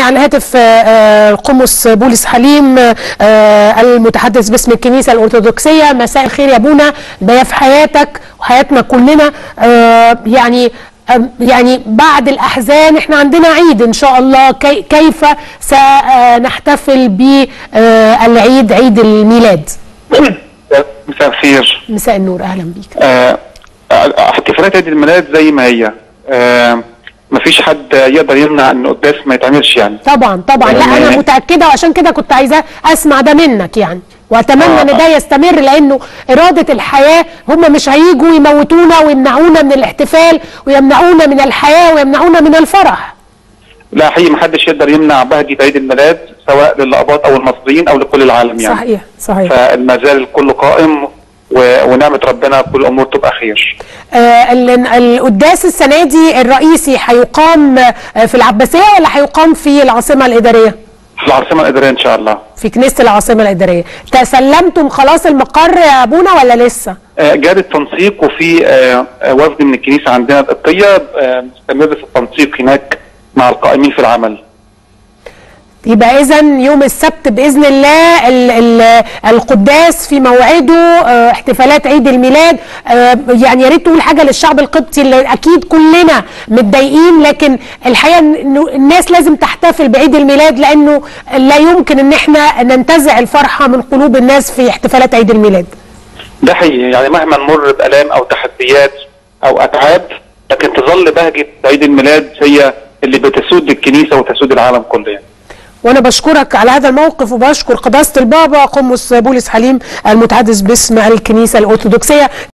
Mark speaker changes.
Speaker 1: على الهاتف آه، آه، قمص بولس حليم آه، المتحدث باسم الكنيسة الأرثوذكسية مساء الخير يا ابونا ده في حياتك وحياتنا كلنا آه، يعني آم، يعني بعد الأحزان احنا عندنا عيد إن شاء الله كي كيف سنحتفل بالعيد عيد الميلاد
Speaker 2: مساء الخير
Speaker 1: مساء النور أهلا بيك
Speaker 2: آه، احتفالات عيد الميلاد زي ما هي آه، مفيش حد يقدر يمنع ان قداس ما يتعملش يعني
Speaker 1: طبعا طبعا لا انا متاكده وعشان كده كنت عايزه اسمع ده منك يعني واتمنى
Speaker 2: آه.
Speaker 1: ان ده يستمر لانه اراده الحياه هم مش هيجوا يموتونا ويمنعونا من الاحتفال ويمنعونا من الحياه ويمنعونا من الفرح
Speaker 2: لا حقيقي محدش يقدر يمنع بهجة عيد الميلاد سواء للأقباط أو المصريين أو لكل العالم يعني
Speaker 1: صحيح صحيح
Speaker 2: فما زال الكل قائم و- ونعمة ربنا كل الأمور تبقى خير
Speaker 1: آه ال- القداس السنه دي الرئيسي هيقام آه، في العباسيه ولا هيقام في العاصمه الاداريه؟
Speaker 2: في العاصمة الإدارية إن شاء الله
Speaker 1: في كنيسه العاصمه الاداريه تسلمتم خلاص المقر يا ابونا ولا لسه؟
Speaker 2: آه، جاري التنسيق وفي آه، آه، وفد من الكنيسة عندنا القبطية آه، مستمر في التنسيق هناك مع القائمين في العمل
Speaker 1: يبقى اذا يوم السبت باذن الله ال ال القداس في موعده آه، احتفالات عيد الميلاد آه، يعني يا ريت تقول حاجه للشعب القبطي اللي اكيد كلنا متضايقين لكن الحقيقه انه الناس لازم تحتفل بعيد الميلاد لانه لا يمكن ان احنا ننتزع الفرحه من قلوب الناس في احتفالات عيد الميلاد
Speaker 2: ده حقيقي يعني مهما نمر بآلام أو تحديات أو أتعاب لكن تظل بهجة عيد الميلاد هي اللي بتسود الكنيسة وتسود العالم كله يعني.
Speaker 1: وانا بشكرك على هذا الموقف وبشكر قداسه البابا قمص بولس حليم المتحدث باسم الكنيسه الارثوذكسيه